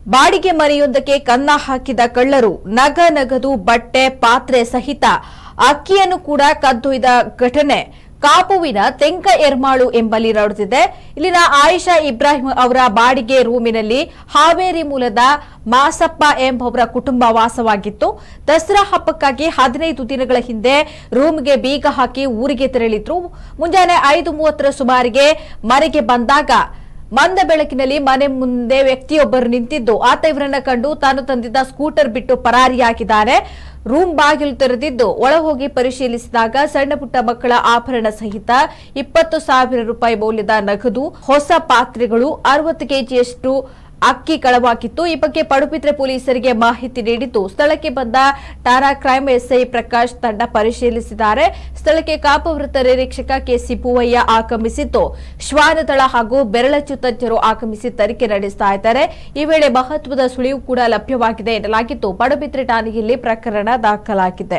ಬಾಡಿಗೆ ಮನೆಯೊಂದಕ್ಕೆ ಕನ್ನ ಹಾಕಿದ ಕಳ್ಳರು ನಗ ನಗದು ಬಟ್ಟೆ ಪಾತ್ರೆ ಸಹಿತ ಅಕ್ಕಿಯನ್ನು ಕೂಡ ಕದ್ದೊಯ್ದ ಘಟನೆ ಕಾಪುವಿನ ತೆಂಕ ಎರ್ಮಾಳು ಎಂಬಲ್ಲಿ ನಡೆದಿದೆ ಇಲ್ಲಿನ ಆಯಿಷಾ ಇಬ್ರಾಹಿಂ ಅವರ ಬಾಡಿಗೆ ರೂಮಿನಲ್ಲಿ ಹಾವೇರಿ ಮೂಲದ ಮಾಸಪ್ಪ ಎಂಬವರ ಕುಟುಂಬ ವಾಸವಾಗಿತ್ತು ದಸರಾ ಹಬ್ಬಕ್ಕಾಗಿ ಹದಿನೈದು ದಿನಗಳ ಹಿಂದೆ ರೂಮ್ಗೆ ಬೀಗ ಹಾಕಿ ಊರಿಗೆ ತೆರಳಿದ್ರು ಮುಂಜಾನೆ ಐದು ಮೂವತ್ತರ ಸುಮಾರಿಗೆ ಮನೆಗೆ ಬಂದಾಗ ಮಂದ ಬೆಳಕಿನಲ್ಲಿ ಮನೆ ಮುಂದೆ ವ್ಯಕ್ತಿಯೊಬ್ಬರು ನಿಂತಿದ್ದು ಆತ ಇವರನ್ನ ಕಂಡು ತಾನು ತಂದಿದ್ದ ಸ್ಕೂಟರ್ ಬಿಟ್ಟು ಪರಾರಿಯಾಗಿದ್ದಾನೆ ರೂಮ್ ಬಾಗಿಲು ತೆರೆದಿದ್ದು ಒಳ ಹೋಗಿ ಪರಿಶೀಲಿಸಿದಾಗ ಸಣ್ಣ ಪುಟ್ಟ ಮಕ್ಕಳ ಆಭರಣ ಸಹಿತ ಇಪ್ಪತ್ತು ಸಾವಿರ ರೂಪಾಯಿ ಮೌಲ್ಯದ ನಗದು ಹೊಸ ಪಾತ್ರೆಗಳು ಅರವತ್ತು ಕೆಜಿಯಷ್ಟು ಅಕ್ಕಿ ಕಳವಾಗಿತ್ತು ಈ ಬಗ್ಗೆ ಪಡುಬಿದ್ರೆ ಪೊಲೀಸರಿಗೆ ಮಾಹಿತಿ ನೀಡಿದ್ದು ಸ್ಥಳಕ್ಕೆ ಬಂದ ಠಾಣಾ ಕ್ರೈಮ್ ಎಸ್ಐ ಪ್ರಕಾಶ್ ತಂಡ ಪರಿಶೀಲಿಸಿದ್ದಾರೆ ಸ್ಥಳಕ್ಕೆ ಕಾಪವೃತ್ತ ನಿರೀಕ್ಷಕ ಕೆಸಿ ಪೂವಯ್ಯ ಆಗಮಿಸಿದ್ದು ಶ್ವಾನದಳ ಹಾಗೂ ಬೆರಳಚ್ಚು ತಜ್ಞರು ಆಗಮಿಸಿ ತನಿಖೆ ನಡೆಸ್ತಾ ಇದ್ದಾರೆ ಈ ವೇಳೆ ಮಹತ್ವದ ಸುಳಿವು ಕೂಡ ಲಭ್ಯವಾಗಿದೆ ಎನ್ನಲಾಗಿದ್ದು ಪಡುಬಿದ್ರೆ ಠಾಣೆಯಲ್ಲಿ ಪ್ರಕರಣ ದಾಖಲಾಗಿದೆ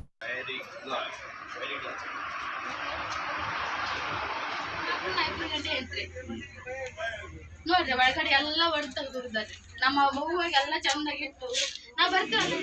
ಐದು ಗಂಟೆ ಐತ್ರಿ ನೋಡ್ರಿ ಒಳಗಡೆ ಎಲ್ಲ ಒಡ್ ತೆಗ್ದಿದ್ದಾರೆ ನಮ್ಮ ಮಗುವಾಗ ಎಲ್ಲ ಚಂದಾಗಿತ್ತು ನಾ ಬರ್ತೀವಿ